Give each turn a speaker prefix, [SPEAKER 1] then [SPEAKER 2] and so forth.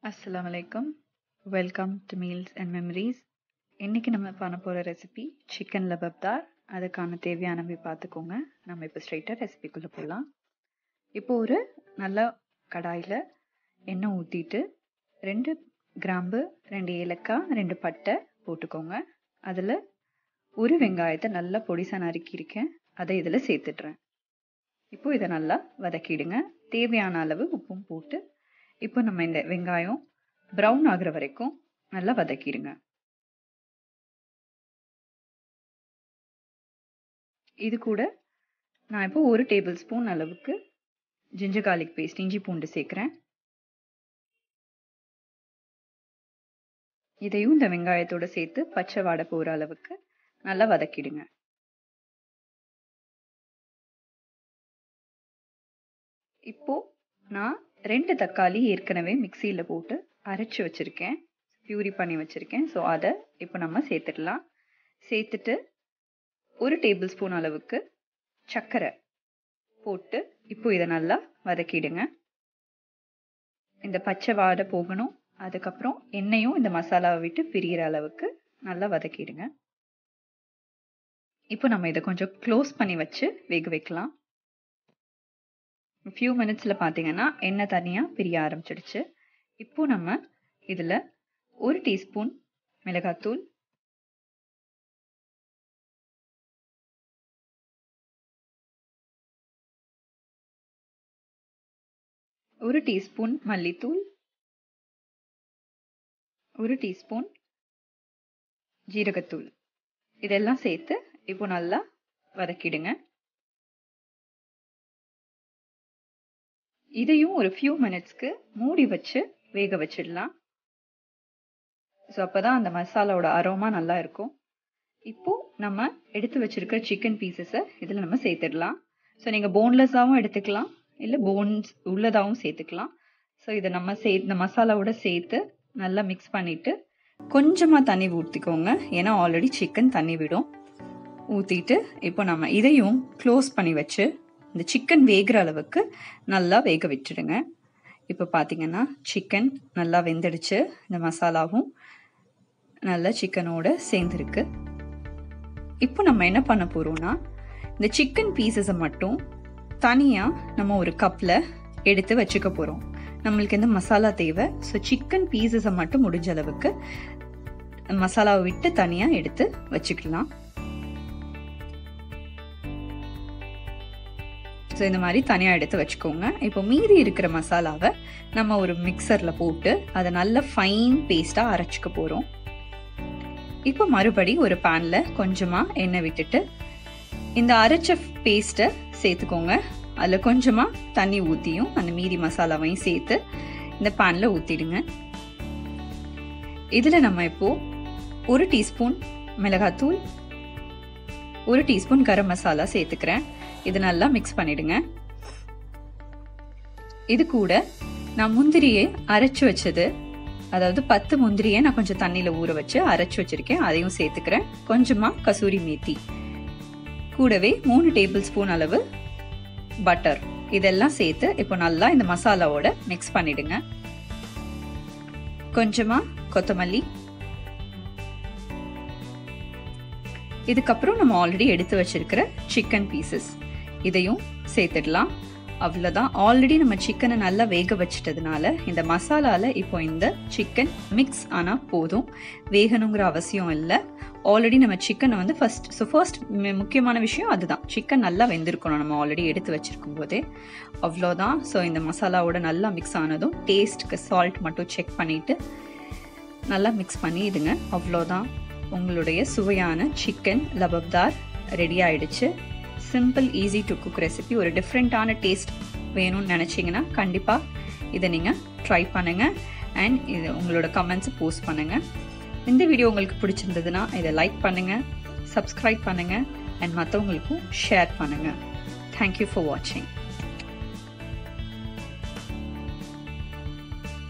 [SPEAKER 1] அஸ்ஸலாமு அலைக்கும் welcome to meals and memories இன்றைக்கி நம்ம பண்ண போகிற ரெசிபி சிக்கன் லபப்தார் அதுக்கான தேவையானவை பார்த்துக்கோங்க நம்ம இப்போ ஸ்ட்ரைட்டாக ரெசிபிக்குள்ளே போகலாம் இப்போ ஒரு நல்ல கடாயில் எண்ணெய் ஊற்றிட்டு ரெண்டு கிராம்பு ரெண்டு ஏலக்காய் ரெண்டு பட்டை போட்டுக்கோங்க அதில் ஒரு வெங்காயத்தை நல்லா பொடிசாக நறுக்கியிருக்கேன் அதை இதில் சேர்த்துட்றேன் இப்போ இதை நல்லா வதக்கிடுங்க தேவையான அளவு உப்பும் போட்டு இப்போ நம்ம இந்த வெங்காயம் ப்ரௌன் ஆகுற வரைக்கும் நல்லா வதக்கிடுங்க இது கூட நான் இப்போ ஒரு டேபிள் ஸ்பூன் அளவுக்கு ஜிஞ்சர் கார்லிக் பேஸ்ட் இஞ்சி பூண்டு சேர்க்குறேன் இதையும் இந்த வெங்காயத்தோட சேர்த்து பச்சை வாடை போகிற அளவுக்கு நல்லா வதக்கிடுங்க இப்போ நான் ரெண்டு தக்காளி ஏற்கனவே மிக்சியில் போட்டு அரைச்சி வச்சுருக்கேன் பியூரி பண்ணி வச்சுருக்கேன் ஸோ அதை இப்போ நம்ம சேர்த்துடலாம் சேர்த்துட்டு ஒரு டேபிள் ஸ்பூன் அளவுக்கு சர்க்கரை போட்டு இப்போ இதை நல்லா வதக்கிடுங்க இந்த பச்சை வாடை போகணும் அதுக்கப்புறம் எண்ணெயும் இந்த மசாலாவை விட்டு பிரிகிற அளவுக்கு நல்லா வதக்கிடுங்க இப்போ நம்ம இதை கொஞ்சம் க்ளோஸ் பண்ணி வச்சு வேக வைக்கலாம் ஃபியூ மினிட்ஸில் பார்த்தீங்கன்னா எண்ணெய் தனியாக பிரிய ஆரம்பிச்சிடுச்சு இப்போ நம்ம இதில் ஒரு டீஸ்பூன் மிளகாத்தூள் ஒரு டீஸ்பூன் மல்லித்தூள் ஒரு டீஸ்பூன் ஜீரகத்தூள் இதெல்லாம் சேர்த்து இப்போ நல்லா வதக்கிடுங்க இதையும் ஒரு ஃபியூ மினிட்ஸ்க்கு மூடி வச்சு வேக வச்சிடலாம் ஸோ அப்போ தான் அந்த மசாலாவோட அரோமா நல்லா இருக்கும் இப்போ நம்ம எடுத்து வச்சிருக்க சிக்கன் பீசஸை இதில் நம்ம சேர்த்துடலாம் ஸோ நீங்கள் போன்லெஸ்ஸாகவும் எடுத்துக்கலாம் இல்லை போன்ஸ் உள்ளதாகவும் சேர்த்துக்கலாம் ஸோ இதை நம்ம சே இந்த மசாலாவோட சேர்த்து நல்லா மிக்ஸ் பண்ணிவிட்டு கொஞ்சமாக தண்ணி ஊற்றிக்கோங்க ஏன்னா ஆல்ரெடி சிக்கன் தண்ணி விடும் ஊற்றிட்டு இப்போ நம்ம இதையும் க்ளோஸ் பண்ணி வச்சு இந்த சிக்கன் வேகிற அளவுக்கு நல்லா வேக விட்டுடுங்க இப்போ பார்த்தீங்கன்னா சிக்கன் நல்லா வெந்துடுச்சு இந்த மசாலாவும் நல்லா சிக்கனோட சேர்ந்துருக்கு இப்போ நம்ம என்ன பண்ண போகிறோம்னா இந்த சிக்கன் பீசஸை மட்டும் தனியாக நம்ம ஒரு கப்பில் எடுத்து வச்சுக்க போகிறோம் நம்மளுக்கு எந்த மசாலா தேவை ஸோ சிக்கன் பீசஸை மட்டும் முடிஞ்ச அளவுக்கு மசாலாவை விட்டு தனியாக எடுத்து வச்சுக்கலாம் ஸோ இந்த மாதிரி தனியாக எடுத்து வச்சுக்கோங்க இப்போ மீதி இருக்கிற மசாலாவை நம்ம ஒரு மிக்சரில் போட்டு அதை நல்ல ஃபைன் பேஸ்ட்டாக அரைச்சிக்க போகிறோம் இப்போ மறுபடி ஒரு பேனில் கொஞ்சமாக எண்ணெய் விட்டுட்டு இந்த அரைச்ச பேஸ்ட்டை சேர்த்துக்கோங்க அதில் கொஞ்சமாக தண்ணி ஊற்றியும் அந்த மீதி மசாலாவையும் சேர்த்து இந்த பேனில் ஊற்றிடுங்க இதில் நம்ம இப்போது ஒரு டீஸ்பூன் மிளகாத்தூள் ஒரு டீஸ்பூன் கரம் மசாலா சேர்த்துக்கிறேன் இது நல்லா மிக்ஸ் பண்ணிடுங்க இது கூட நான் முந்திரியை அரைச்சி வச்சது அதாவது பத்து முந்திரியை நான் கொஞ்சம் தண்ணியில் ஊற வச்சு அரைச்சி வச்சிருக்கேன் அதையும் சேர்த்துக்கிறேன் கொஞ்சமாக கசூரி மேத்தி கூடவே மூணு டேபிள் ஸ்பூன் அளவு பட்டர் இதெல்லாம் சேர்த்து இப்போ நல்லா இந்த மசாலாவோட மிக்ஸ் பண்ணிடுங்க கொஞ்சமாக கொத்தமல்லி இதுக்கப்புறம் நம்ம ஆல்ரெடி எடுத்து வச்சிருக்கிற சிக்கன் பீசஸ் இதையும் சேர்த்துடலாம் அவ்வளோதான் ஆல்ரெடி நம்ம சிக்கனை நல்லா வேக வச்சிட்டதுனால இந்த மசாலாவில் இப்போ இந்த சிக்கன் மிக்ஸ் ஆனால் போதும் வேகணுங்கிற அவசியம் இல்லை ஆல்ரெடி நம்ம சிக்கனை வந்து ஃபர்ஸ்ட் ஸோ ஃபர்ஸ்ட் முக்கியமான விஷயம் அதுதான் சிக்கன் நல்லா வெந்திருக்கணும் நம்ம ஆல்ரெடி எடுத்து வச்சிருக்கும் போதே அவ்வளோதான் ஸோ இந்த மசாலாவோட நல்லா மிக்ஸ் ஆனதும் டேஸ்ட்டுக்கு சால்ட் மட்டும் செக் பண்ணிவிட்டு நல்லா மிக்ஸ் பண்ணிடுங்க அவ்வளோதான் உங்களுடைய சுவையான சிக்கன் லபப்தார் ரெடி ஆயிடுச்சு simple easy to cook recipe ஒரு டிஃப்ரெண்ட்டான டேஸ்ட் வேணும்னு நினச்சிங்கன்னா கண்டிப்பாக இதை நீங்கள் ட்ரை பண்ணுங்கள் அண்ட் இது உங்களோட கமெண்ட்ஸை போஸ்ட் பண்ணுங்கள் இந்த வீடியோ உங்களுக்கு பிடிச்சிருந்ததுன்னா இதை லைக் பண்ணுங்கள் சப்ஸ்கிரைப் பண்ணுங்கள் அண்ட் மற்றவங்களுக்கும் ஷேர் பண்ணுங்கள் தேங்க்யூ ஃபார் வாட்சிங்